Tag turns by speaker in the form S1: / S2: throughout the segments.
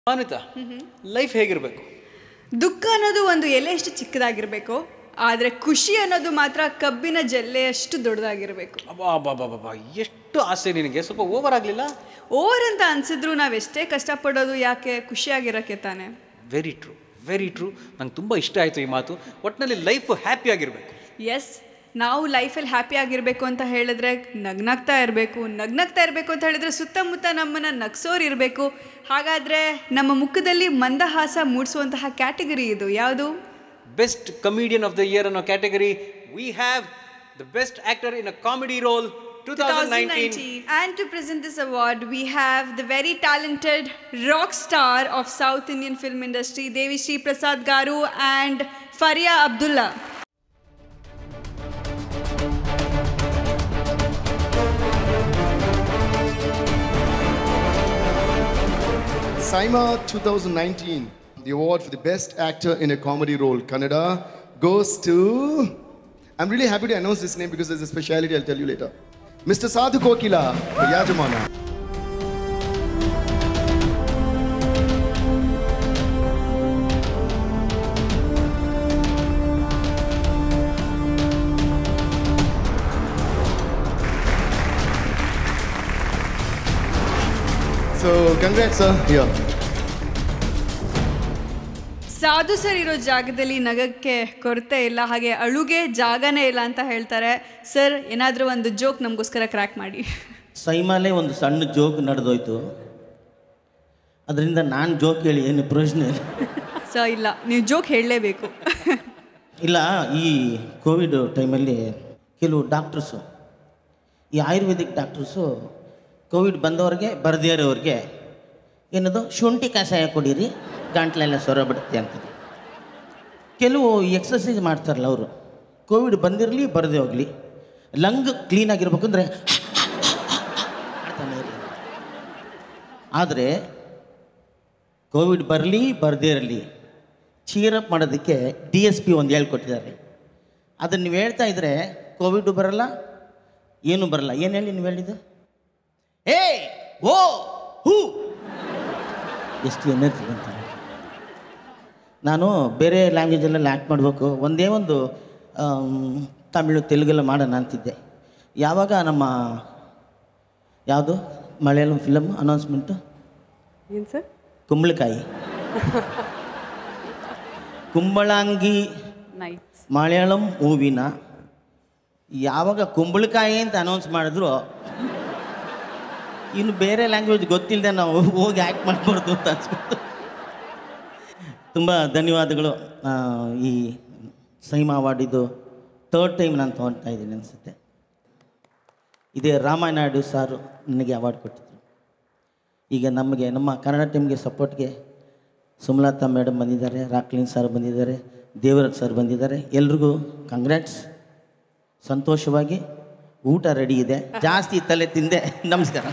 S1: Anita life ಹೇಗಿರಬೇಕು
S2: ದುಃಖ ಅನ್ನೋದು ಒಂದು ಎಲೆ ಎಷ್ಟು ಚಿಕ್ಕದಾಗಿರಬೇಕು ಆದರೆ ಖುಷಿ ಅನ್ನೋದು ಮಾತ್ರ ಕಬ್ಬಿನ ಜಲ್ಲೆಯಷ್ಟು ದೊಡ್ಡದಾಗಿರಬೇಕು
S1: ಅಬ್ಬಾ ಎಷ್ಟು ಆಸೆ ನಿನಗೆ ಸ್ವಲ್ಪ ಓವರ್ ಆಗಲಿಲ್ಲ
S2: ಓವರ್ ಅಂತ ಅನ್ಸಿದ್ರು ನಾವೆಷ್ಟೇ ಕಷ್ಟಪಡೋದು ಯಾಕೆ ಖುಷಿಯಾಗಿರೋಕ್ಕೆ ತಾನೆ
S1: ವೆರಿ ಟ್ರೂ ವೆರಿ ಟ್ರೂ ನಂಗೆ ತುಂಬ ಇಷ್ಟ ಆಯಿತು ಈ ಮಾತು ಒಟ್ಟಿನಲ್ಲಿ ಲೈಫ್ ಹ್ಯಾಪಿ ಆಗಿರಬೇಕು
S2: ಎಸ್ ನಾವು ಲೈಫಲ್ಲಿ ಹ್ಯಾಪಿ ಆಗಿರಬೇಕು ಅಂತ ಹೇಳಿದ್ರೆ ನಗ್ನಗ್ತಾ ಇರಬೇಕು ನಗ್ನಗ್ತಾ ಇರಬೇಕು ಅಂತ ಹೇಳಿದ್ರೆ ಸುತ್ತಮುತ್ತ ನಮ್ಮನ್ನು ನಗ್ಸೋರು ಇರಬೇಕು ಹಾಗಾದರೆ ನಮ್ಮ ಮುಖದಲ್ಲಿ ಮಂದಹಾಸ ಮೂಡಿಸುವಂತಹ ಕ್ಯಾಟಗರಿ ಇದು ಯಾವುದು
S1: best comedian of the year ಅನ್ನೋ category we have the best actor in a comedy role two thousand nineteen
S2: 2019. And to present this award, we have the very talented rock star of South Indian film industry, Devi Sri Prasad Garu and Faria Abdullah.
S3: Saima 2019, the award for the best actor in a comedy role, Kannada, goes to. I'm really happy to announce this name because there's a speciality I'll tell you later. Mr. Sadhu Kokila for Yajamana. So, congrats, sir. Here.
S2: Sadhu sir ಇರೋ ಜಾಗದಲ್ಲಿ ನಗಕ್ಕೆ ಕೊರತೆ ಇಲ್ಲ ಹಾಗೆ ಅಳುಗೆ ಜಾಗನೇ ಇಲ್ಲ ಅಂತ ಹೇಳ್ತಾರೆ sir ಏನಾದರೂ ಒಂದು ಜೋಕ್ ನಮಗೋಸ್ಕರ ಕ್ರ್ಯಾಕ್ ಮಾಡಿ
S4: ಸೈಮಾಲೆ ಒಂದು ಸಣ್ಣ ಜೋಕ್ ನಡೆದೋಯ್ತು ಅದರಿಂದ ನಾನು ಜೋಕ್ ಹೇಳಿ ಏನು ಪ್ರಯೋಜನ ಇಲ್ಲ
S2: ಸೊ ಇಲ್ಲ ನೀವು ಜೋಕ್ ಹೇಳಲೇಬೇಕು
S4: ಇಲ್ಲ ಈ ಕೋವಿಡ್ ಟೈಮಲ್ಲಿ ಕೆಲವು ಡಾಕ್ಟರ್ಸು ಈ ಆಯುರ್ವೇದಿಕ್ ಡಾಕ್ಟರ್ಸು ಕೋವಿಡ್ ಬಂದವ್ರಿಗೆ ಬರದೇ ಇರೋರಿಗೆ ಏನದು ಶುಂಠಿ ಕಷಾಯ ಕೊಡಿರಿ ಗಂಟ್ಲೆಲ್ಲ ಸೊರ ಬಿಡುತ್ತೆ ಅಂತ ಕೆಲವು ಎಕ್ಸಸೈಸ್ ಮಾಡ್ತಾರಲ್ಲ ಅವರು ಕೋವಿಡ್ ಬಂದಿರಲಿ ಬರದೇ ಹೋಗಲಿ ಲಂಗ್ ಕ್ಲೀನಾಗಿರ್ಬೇಕು ಅಂದರೆ ಮಾಡ್ತಾನೆ ಇರಿ ಆದರೆ ಕೋವಿಡ್ ಬರಲಿ ಬರದೇ ಇರಲಿ ಚೀರಪ್ ಮಾಡೋದಕ್ಕೆ ಡಿ ಎಸ್ ಪಿ ಒಂದು ಹೇಳ್ಕೊಟ್ಟಿದ್ದಾರೆ ಅದನ್ನು ನೀವು ಹೇಳ್ತಾ ಇದ್ರೆ ಕೋವಿಡ್ ಬರಲ್ಲ ಏನೂ ಬರಲ್ಲ ಏನು ಹೇಳಿ ನೀವು ಹೇಳಿದ್ದು ಏ ಓ ಹೂ ಎಷ್ಟು ಎನರ್ಜಿ ಬಂತ ನಾನು ಬೇರೆ ಲ್ಯಾಂಗ್ವೇಜಲ್ಲೆಲ್ಲ ಆ್ಯಕ್ಟ್ ಮಾಡಬೇಕು ಒಂದೇ ಒಂದು ಆಮ್, ತಮಿಳು ತೆಲುಗೆಲ್ಲ ಮಾಡೋಣ ಅಂತಿದ್ದೆ ಯಾವಾಗ ನಮ್ಮ ಯಾವುದು ಮಲಯಾಳಂ ಫಿಲಮ್ ಅನೌನ್ಸ್ಮೆಂಟು
S2: ಏನು ಸರ್
S4: ಕುಂಬಳಕಾಯಿ ಕುಂಬಳಂಗಿ
S2: ನೈಟ್
S4: ಮಲಯಾಳಂ ಮೂವಿನ ಯಾವಾಗ ಕುಂಬಳಕಾಯಿ ಅಂತ ಅನೌನ್ಸ್ ಮಾಡಿದ್ರು ಇನ್ನು ಬೇರೆ ಲ್ಯಾಂಗ್ವೇಜ್ ಗೊತ್ತಿಲ್ಲದೆ ನಾವು ಹೋಗಿ ಆ್ಯಕ್ಟ್ ಮಾಡಬಾರ್ದು ಅಂತ ಅನ್ಸ್ಬಿಟ್ಟು ತುಂಬ ಧನ್ಯವಾದಗಳು ಆ, ಈ ಸೈಮಾ ಅವಾರ್ಡ್ ಇದು ಥರ್ಡ್ ಟೈಮ್ ನಾನು ತೊಗೊಳ್ತಾ ಇದ್ದೀನಿ ಅನಿಸುತ್ತೆ ಇದೇ ರಾಮಾನಾಯ್ಡು ಸಾರು ನನಗೆ ಅವಾರ್ಡ್ ಕೊಟ್ಟಿದ್ರು ಈಗ ನಮಗೆ ನಮ್ಮ ಕನ್ನಡ ಟೀಮ್ಗೆ ಸಪೋರ್ಟ್ಗೆ ಸುಮಲತಾ ಮೇಡಮ್ ಬಂದಿದ್ದಾರೆ ರಾಕ್ಲಿನ್ ಸರ್ ಬಂದಿದ್ದಾರೆ ದೇವರಾಜ್ ಸರ್ ಬಂದಿದ್ದಾರೆ ಎಲ್ರಿಗೂ ಕಂಗ್ರ್ಯಾಟ್ಸ್ ಸಂತೋಷವಾಗಿ ಊಟ ರೆಡಿ ಇದೆ ಜಾಸ್ತಿ ತಲೆ ತಿಂದೆ ನಮಸ್ಕಾರ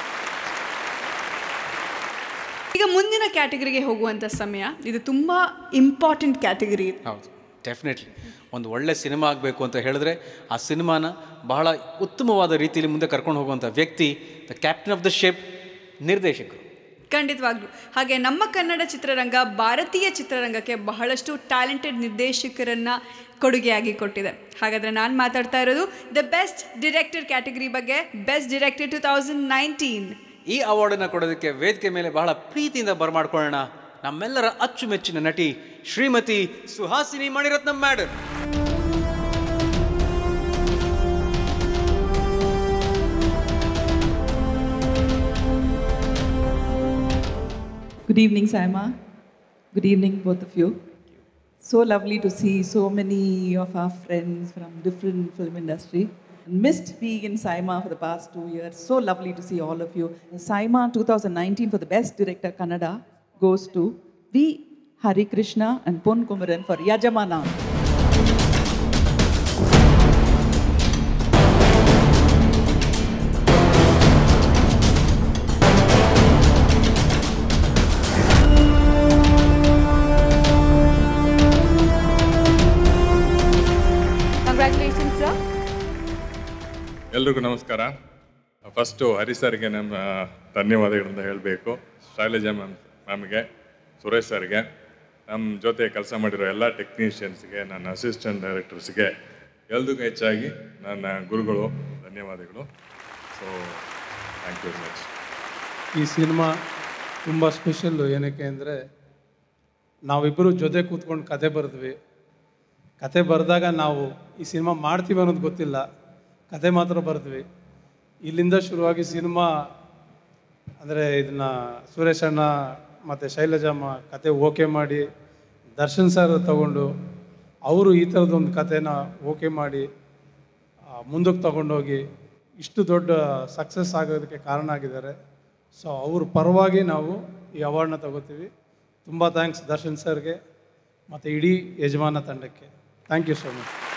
S2: ಈಗ ಮುಂದಿನ ಕ್ಯಾಟಗರಿಗೆ ಹೋಗುವಂಥ ಸಮಯ ಇದು ತುಂಬ ಇಂಪಾರ್ಟೆಂಟ್ ಕ್ಯಾಟಗರಿ
S1: ಹೌದು ಡೆಫಿನೆಟ್ಲಿ ಒಂದು ಒಳ್ಳೆ ಸಿನಿಮಾ ಆಗಬೇಕು ಅಂತ ಹೇಳಿದ್ರೆ ಆ ಸಿನಿಮಾನ ಬಹಳ ಉತ್ತಮವಾದ ರೀತಿಯಲ್ಲಿ ಮುಂದೆ ಕರ್ಕೊಂಡು ಹೋಗುವಂಥ ವ್ಯಕ್ತಿ the captain of the ship ನಿರ್ದೇಶಕರು
S2: ಖಂಡಿತವಾಗ್ಲೂ ಹಾಗೆ ನಮ್ಮ ಕನ್ನಡ ಚಿತ್ರರಂಗ ಭಾರತೀಯ ಚಿತ್ರರಂಗಕ್ಕೆ ಬಹಳಷ್ಟು ಟ್ಯಾಲೆಂಟೆಡ್ ನಿರ್ದೇಶಕರನ್ನ ಕೊಡುಗೆಯಾಗಿ ಕೊಟ್ಟಿದೆ ಹಾಗಾದರೆ ನಾನು ಮಾತಾಡ್ತಾ ಇರೋದು ದ ಬೆಸ್ಟ್ ಡಿರೆಕ್ಟರ್ ಕ್ಯಾಟಗರಿ ಬಗ್ಗೆ best director two thousand nineteen
S1: ಈ ಅವಾರ್ಡನ್ನು ಕೊಡೋದಕ್ಕೆ ವೇದಿಕೆ ಮೇಲೆ ಬಹಳ ಪ್ರೀತಿಯಿಂದ ಬರಮಾಡ್ಕೊಳ್ಳೋಣ ನಮ್ಮೆಲ್ಲರ ಅಚ್ಚುಮೆಚ್ಚಿನ ನಟಿ Shrimati Suhasini Maniratnam madam
S5: Good evening, Saima. Good evening, both of you. So lovely to see so many of our friends from different film industry. Missed being in Saima for the past two years. So lovely to see all of you. Saima 2019 for the best director Kannada goes to V. Hari Krishna and Pon Kumaran for Yajamana.
S2: Congratulations sir
S6: ಎಲ್ರಿಗೂ ನಮಸ್ಕಾರ first ಹರಿ ಸರ್ಗೆ ನಮ್ಮ ಧನ್ಯವಾದಗಳಂತ ಹೇಳಬೇಕು Shailaja ma'am ಮ್ಯಾಮ್ಗೆ Suresh ಸರ್ಗೆ ನಮ್ಮ ಜೊತೆ ಕೆಲಸ ಮಾಡಿರೋ ಎಲ್ಲ ಟೆಕ್ನಿಷಿಯನ್ಸ್ಗೆ ನನ್ನ ಅಸಿಸ್ಟೆಂಟ್ ಡೈರೆಕ್ಟರ್ಸ್ಗೆ ಎಲ್ರಿಗೂ ಹೆಚ್ಚಾಗಿ ನನ್ನ ಗುರುಗಳು ಧನ್ಯವಾದಗಳು so thank you very much
S7: ಈ ಸಿನಿಮಾ ತುಂಬ ಸ್ಪೆಷಲ್ಲು ಏನಕ್ಕೆ ಅಂದರೆ ನಾವಿಬ್ಬರು ಜೊತೆ ಕೂತ್ಕೊಂಡು ಕತೆ ಬರೆದ್ವಿ ಕತೆ ಬರೆದಾಗ ನಾವು ಈ ಸಿನಿಮಾ ಮಾಡ್ತೀವಿ ಅನ್ನೋದು ಗೊತ್ತಿಲ್ಲ ಕತೆ ಮಾತ್ರ ಬರೆದ್ವಿ ಇಲ್ಲಿಂದ ಶುರುವಾಗಿ ಸಿನಿಮಾ ಅಂದರೆ ಇದನ್ನು ಸುರೇಶ್ ಅಣ್ಣ ಮತ್ತು ಶೈಲಜಮ್ಮ ಕತೆ ಓಕೆ ಮಾಡಿ ದರ್ಶನ್ ಸರ್ ತಗೊಂಡು ಅವರು ಈ ಥರದೊಂದು ಕತೆನ ಓಕೆ ಮಾಡಿ ಮುಂದಕ್ಕೆ ತಗೊಂಡೋಗಿ ಇಷ್ಟು ದೊಡ್ಡ ಸಕ್ಸಸ್ ಆಗೋದಕ್ಕೆ ಕಾರಣ ಆಗಿದ್ದಾರೆ ಸೊ ಅವ್ರ ಪರವಾಗಿ ನಾವು ಈ ಅವಾರ್ಡ್ನ ತಗೋತೀವಿ ತುಂಬ ಥ್ಯಾಂಕ್ಸ್ ದರ್ಶನ್ ಸರ್ಗೆ ಮತ್ತು ಇಡೀ ಯಜಮಾನ ತಂಡಕ್ಕೆ ಥ್ಯಾಂಕ್ ಯು ಸೊ ಮಚ್